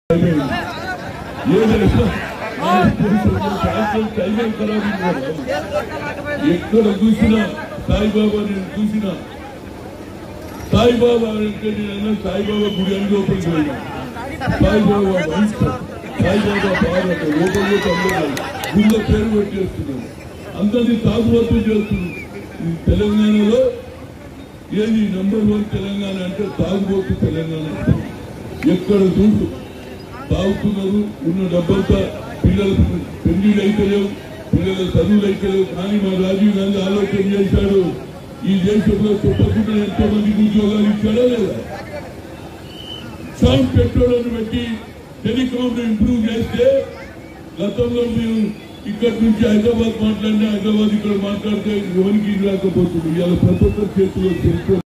ఎక్కడ చూసినా సాయిబాబా నేను చూసినా సాయిబాబా అంటే నేను సాయిబాబా గుడి అని లోపలికి వెళ్ళినా సాయిబాబా వైఫ్ సాయిబాబా భారత లోపలికి అందరూ గుళ్ళ పేరు పెట్టేస్తున్నారు అందరినీ తాగుబోతు చేస్తున్నారు ఈ తెలంగాణలో ఏది నంబర్ వన్ తెలంగాణ అంటే తాగుబోతు తెలంగాణ ఎక్కడ చూడు తాగుతున్నారు ఉన్న డబ్బంతా పిల్లలకు పెళ్లిళ్ళు అయితే లేవు పిల్లల చదువులు అయితే లేవు కానీ మా రాజీవ్ గాంధీ ఆలోచన చేశాడు ఈ దేశంలో చెప్పకుండా ఎంతో మందికి ఉద్యోగాలు ఇచ్చాడా లేదా సౌండ్ పెట్రోల్ పెట్టి టెలికాం ఇంప్రూవ్ చేస్తే గతంలో మేము ఇక్కడ నుంచి హైదరాబాద్ మాట్లాడినా హైదరాబాద్ ఇక్కడ మాట్లాడితే ఎవరికి రాకపోతుంది ఇవాళ ప్రతి ఒక్కరి చేతిలో సెల్ ఫోన్